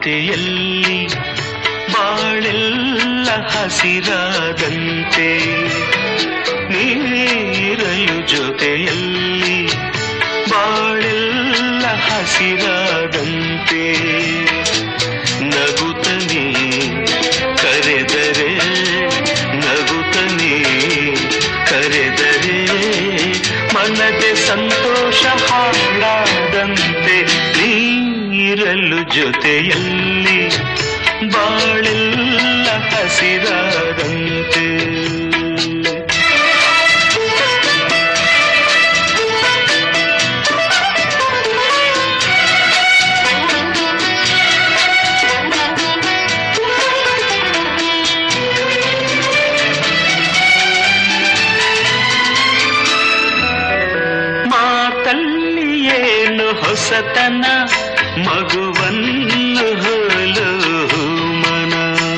ಜೊತೆಯಲ್ಲಿ ಬಾಳೆಲ್ಲ ಹಸಿರಾದಂತೆ ನೀರಲು ಜೊತೆಯಲ್ಲಿ ಬಾಳೆಲ್ಲ ಹಸಿರಾದಂತೆ ನಗುತ್ತನೆ ಕರೆದರೆ ನಗುತ್ತನೆ ಕರೆದರೆ ಮನದೆ ಸಂತೋಷ ಹಾಡಾದಂತೆ ನೀರಲು ಜೊತೆಯಲ್ಲಿ ಬಾಳೆಲ್ಲ ಹಸಿರಾದಂತೆ ಮಾತಲ್ಲಿ ಏನು ಹೊಸತನ ಮಗುವನ್ನು ಹೋಲು ಮನ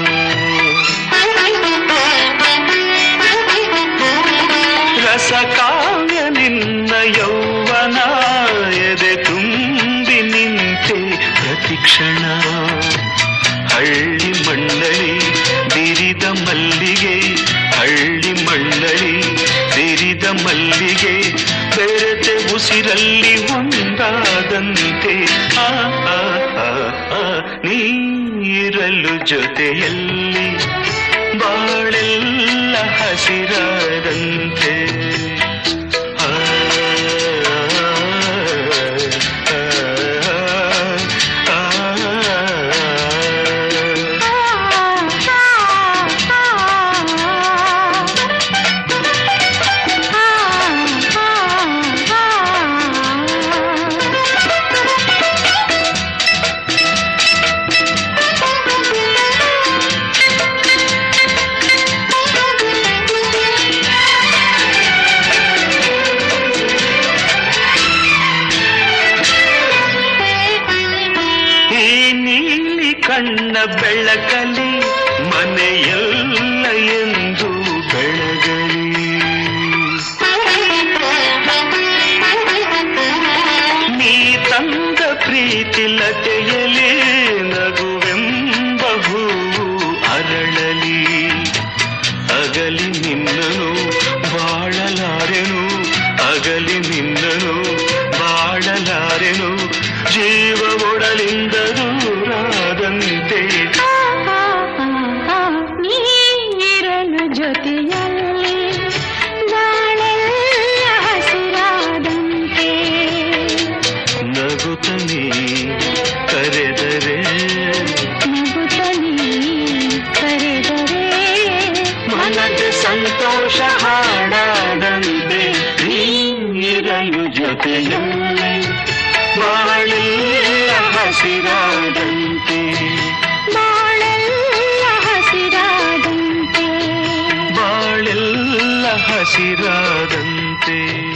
ರಸಕಾವ್ಯ ನಿನ್ನ ಯೌವನ ಎದೆ ತುಂಬಿ ನಿಂತೆ ಪ್ರತಿಕ್ಷಣ ಹಳ್ಳಿ ಮಣ್ಣಳಿ ಬಿರಿದ ಮಲ್ಲಿಗೆ ಹಳ್ಳಿ ಮಣ್ಣಳಿ ಬಿರಿದ ಮಲ್ಲಿಗೆ ಬೆರೆತೆ ಉಸಿರಲ್ಲಿ ಒಂದಾದಂತೆ ಆ, ಆ, ಆ, ಆ, ನೀರಲು ಜೊತೆಯಲ್ಲಿ ಬಾಳೆಲ್ಲ ಹಸಿರಾದಂತೆ ಆ, ಆ, ಆ, ಈ ನೀಲಿ ಕಣ್ಣ ಬೆಳಕಲಿ ಮನೆಯಲ್ಲ ಎಂದು ಬೆಳಗಲಿ ನೀ ತಂದ ಪ್ರೀತಿ ಲತೆಯಲಿ ನಗುವೆಂಬ ಹೂವು ಅರಳಲಿ ಅಗಲಿ ನಿನ್ನನು ಬಾಳಲಾರೆನು ಅಗಲಿ ನಿನ್ನನು ಬಾಳಲಾರೆನು ಜೀವ ಒಡಲಿಂದ ದೂರಾದಂತೆ ನೀರಲು ಜೊತೆಯಲ್ಲಿ ಬಾಳೆಲ್ಲ ಹಸಿರಾದಂತೆ ನಗುತ್ತನೆ ಕರೆದರೆ ನಗುತ್ತಲೀ ಕರೆದರೆ ಮನದ ಸಂತೋಷ ಹಾಡಾದಂತೆ ನೀರಲು ಜೊತೆಯಲ್ಲಿ ಬಾಳೆಲ್ಲ ಹಸಿರಾದಂತೆ ಬಾಳೆಲ್ಲ ಹಸಿರಾದಂತೆ ಬಾಳೆಲ್ಲ ಹಸಿರಾದಂತೆ